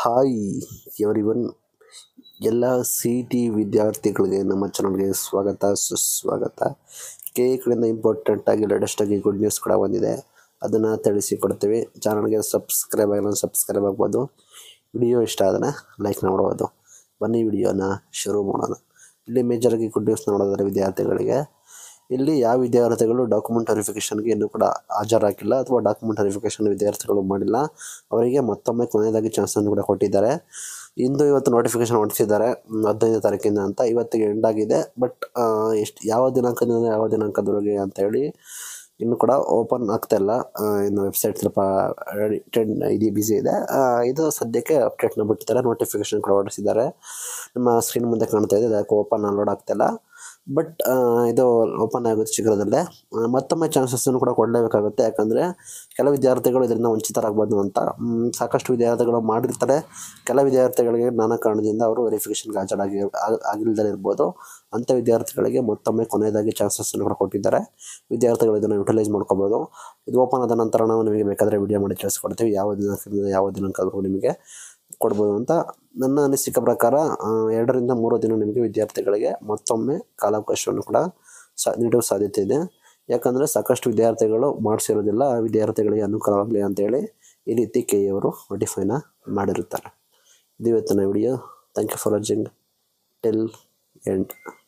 hi everyone ಎಲ್ಲ C T ವಿದ್ಯಾರ್ಥಿಗಳಿಗೆ ನಮ್ಮ ಚಾನಲ್ಗೆ ಸ್ವಾಗತ ಸುಸ್ವಾಗತ ಕೆ ಎ ಕಡೆಯಿಂದ ಇಂಪಾರ್ಟೆಂಟ್ ಆಗಿ ಲೇಟೆಸ್ಟ್ ಆಗಿ ಗುಡ್ ನ್ಯೂಸ್ ಕೂಡ ಬಂದಿದೆ ಅದನ್ನು ತಿಳಿಸಿಕೊಡ್ತೀವಿ ಚಾನಲ್ಗೆ ಸಬ್ಸ್ಕ್ರೈಬ್ ಆಗಿಲ್ಲ ಸಬ್ಸ್ಕ್ರೈಬ್ ಆಗ್ಬೋದು ವಿಡಿಯೋ ಇಷ್ಟ ಆದರೆ ಲೈಕ್ ಮಾಡ್ಬೋದು ಬನ್ನಿ ವಿಡಿಯೋನ ಶುರು ಮಾಡೋಣ ಇಲ್ಲಿ ಮೇಜರಾಗಿ ಗುಡ್ ನ್ಯೂಸ್ ನೋಡೋದಾದ್ರೆ ವಿದ್ಯಾರ್ಥಿಗಳಿಗೆ ಇಲ್ಲಿ ಯಾವ ವಿದ್ಯಾರ್ಥಿಗಳು ಡಾಕ್ಯುಮೆಂಟ್ ವೆರಿಫಿಕೇಷನ್ಗೆ ಇನ್ನೂ ಕೂಡ ಹಾಜರಾಗಿಲ್ಲ ಅಥವಾ ಡಾಕ್ಯುಮೆಂಟ್ ವೆರಿಫಿಕೇಷನ್ ವಿದ್ಯಾರ್ಥಿಗಳು ಮಾಡಿಲ್ಲ ಅವರಿಗೆ ಮತ್ತೊಮ್ಮೆ ಕೊನೆಯದಾಗಿ ಚಾನ್ಸನ್ನು ಕೂಡ ಕೊಟ್ಟಿದ್ದಾರೆ ಇಂದು ಇವತ್ತು ನೋಟಿಫಿಕೇಶನ್ ಹೊರಡಿಸಿದ್ದಾರೆ ಹ್ಮ್, ಹದಿನೈದು ತಾರೀಕಿಂದ ಅಂತ ಇವತ್ತಿಗೆ ಎಂಡ್ ಆಗಿದೆ ಬಟ್ ಎಷ್ಟು ಯಾವ ದಿನಾಂಕದಿಂದ ಯಾವ ದಿನಾಂಕದವರೆಗೆ ಅಂತ ಹೇಳಿ ಇನ್ನು ಕೂಡ ಓಪನ್ ಆಗ್ತಾ ಇಲ್ಲ ಆ, ಇನ್ನು ವೆಬ್ಸೈಟ್ ಸ್ವಲ್ಪ ಟೆನ್ ಇದು ಬಿಸಿ ಇದೆ ಆ, ಇದು ಸದ್ಯಕ್ಕೆ ಅಪ್ಡೇಟ್ನ ಬಿಟ್ಟಿದ್ದಾರೆ ನೋಟಿಫಿಕೇಶನ್ ಕೂಡ ಹೊರಡಿಸಿದ್ದಾರೆ ನಿಮ್ಮ ಸ್ಕ್ರೀನ್ ಮುಂದೆ ಕಾಣ್ತಾ ಇದೆ ಅದಕ್ಕೆ ಓಪನ್ ಅನ್ಲೋಡ್ ಆಗ್ತಿಲ್ಲ ಬಟ್ ಇದು ಓಪನ್ ಆಗುತ್ತೆ ಶೀಘ್ರದಲ್ಲೇ ಆ, ಮತ್ತೊಮ್ಮೆ ಚಾನ್ಸಸ್ಸನ್ನು ಕೂಡ ಕೊಡಲೇಬೇಕಾಗುತ್ತೆ ಯಾಕಂದರೆ ಕೆಲ ವಿದ್ಯಾರ್ಥಿಗಳು ಇದರಿಂದ ವಂಚಿತರಾಗ್ಬೋದು ಅಂತ ಮ್, ಸಾಕಷ್ಟು ವಿದ್ಯಾರ್ಥಿಗಳು ಮಾಡಿರ್ತಾರೆ ಕೆಲ ವಿದ್ಯಾರ್ಥಿಗಳಿಗೆ ನಾನಾ ಕಾರಣದಿಂದ ಅವರು ವೆರಿಫಿಕೇಷನ್ಗೆ ಹಾಜರಾಗಿ ಆಗ್- ಆಗಿಲ್ದೇ ಇರ್ಬೋದು ಅಂಥ ವಿದ್ಯಾರ್ಥಿಗಳಿಗೆ ಮತ್ತೊಮ್ಮೆ ಕೊನೆಯದಾಗಿ ಚಾನ್ಸಸ್ಸನ್ನು ಕೂಡ ಕೊಟ್ಟಿದ್ದಾರೆ ವಿದ್ಯಾರ್ಥಿಗಳು ಇದನ್ನು ಯುಟಿಲೈಸ್ ಮಾಡ್ಕೋಬೋದು ಇದು ಓಪನ್ ಆದ ನಂತರ ನಾವು ನಿಮಗೆ ಬೇಕಾದರೆ ವಿಡಿಯೋ ಮಾಡಿ ತಿಳಿಸ್ಕೊಡ್ತೀವಿ ಯಾವ ದಿನಾಂಕದಿಂದ ಯಾವ ದಿನಾಂಕವರೆಗೂ ನಿಮಗೆ ಕೊಡ್ಬೋದು ಅಂತ ನನ್ನ ಅನಿಸಿಕೆ ಪ್ರಕಾರ ಆ, ಎರಡರಿಂದ ಮೂರು ದಿನ ನಿಮಗೆ ವಿದ್ಯಾರ್ಥಿಗಳಿಗೆ ಮತ್ತೊಮ್ಮೆ ಕಾಲಾವಕಾಶವನ್ನು ಕೂಡ ಸಾ ನೀಡುವ ಸಾಧ್ಯತೆ ಇದೆ ಯಾಕಂದರೆ ಸಾಕಷ್ಟು ವಿದ್ಯಾರ್ಥಿಗಳು ಮಾಡಿಸಿರೋದಿಲ್ಲ ಆ ವಿದ್ಯಾರ್ಥಿಗಳಿಗೆ ಅನುಕೂಲವಾಗಲಿ ಅಂತೇಳಿ ಈ ರೀತಿ ಕೆ ಅವರು ನೋಟಿಫೈನ ಮಾಡಿರುತ್ತಾರೆ ಇದು ಇವತ್ತಿನ video thank you for watching till end